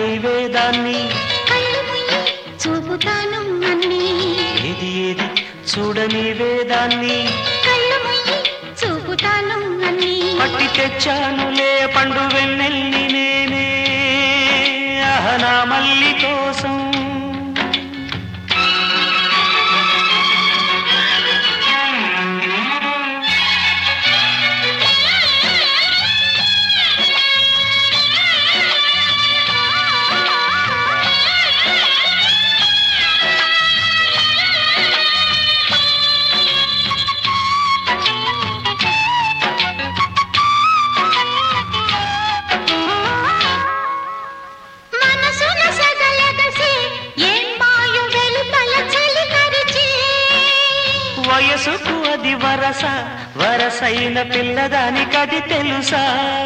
చూడనివే దాన్ని కళ్ళు మూయి చూపుతాను అన్నీ ఏది ఏది చూడనివే దాన్ని కళ్ళు మూయి చూపుతాను అన్నీ పట్టి తెచ్చానులే పండు వెన్నెల్ని నేనే అహనా మల్లి కోసం మనసున సగలగసి ఏం మాయు వెలుపల చలి కరిచి వయసుకు అది వరస వరసైన పిల్లదానికది తెలుసా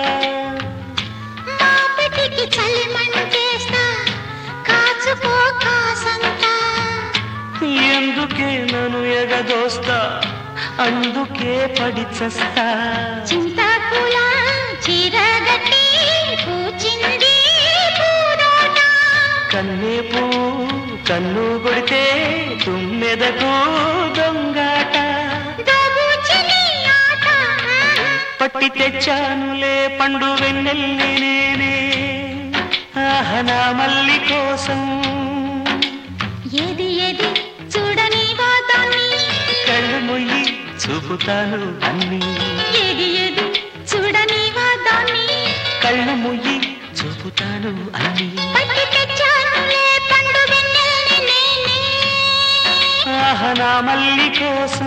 మాపటికి చలి మంటేస్తా కాచుకో కాసంతా ఎందుకే నన్ను ఎగదోస్తా అందుకే పడి చస్తా చింతాకుల చీరగట్టి పూచింది పూదోట కన్నే పూ కన్ను కొడితే తుమ్మెదకు దొంగాట దోబూచిని ఆట పట్టి తెచ్చానులే పండు వెన్నెల్ని నేనే ఆహనా మల్లి కోసం ఏది ఏది చూడని వాతాన్ని కళ్ళు మొయ్యి చూపుతాను అన్నీ ఏది ఏది చూడని వాతాన్ని కళ్ళు ముయ్యి చూపుతాను అన్నీ పట్టి తెచ్చానులే పండు వెన్నెల్ని నేనే ఆహనా మల్లి కోసం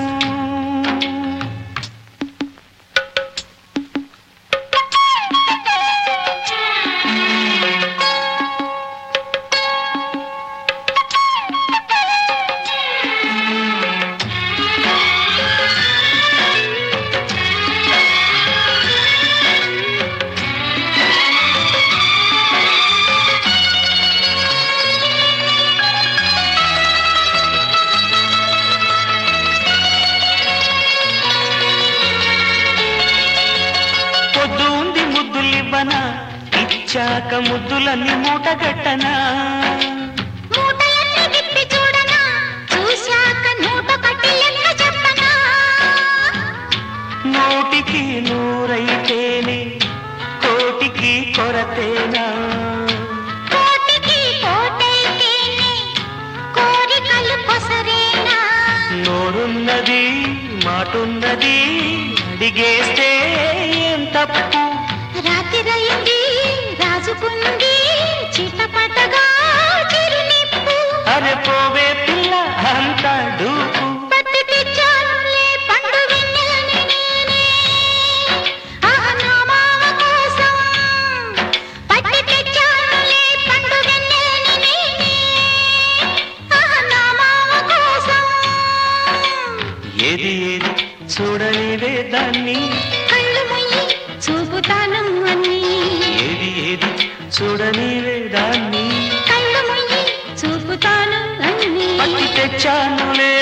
పొద్దు ఉంది ముద్దులివ్వనా ఇచ్చాక ముద్దులన్నీ మూటగట్టనా మూటలన్నీ విప్పి చూడనా చూశాక నూట కట్టి లెక్క చెప్పనా నోటికి నూరైతేనే కోటికి కొరతేనా కోటికి కోటైతేనే కోరికలు కొసరేనా నోరున్నది మాటున్నది అడిగేస్తే ఏం తప్పు రాత్రిరయింది రాజుకుంది చిటపటగా చిరునిప్పు అరే పోవే పిల్ల అంత డూపు పట్టి తెచ్చానులే పండు వెన్నెలని నేనే ఆహా నా మామ కోసం పట్టి తెచ్చానులే పండు వెన్నెలని నేనే ఆహా నా మామ కోసం ఏది ఏది చూడనివే దాన్ని కళ్ళు మొయ్యి చూపుతాను అన్నీ ఏది ఏది చూడనివే దాన్ని కళ్ళు మొయ్యి చూపుతాను అన్నీ పట్టి తెచ్చానులే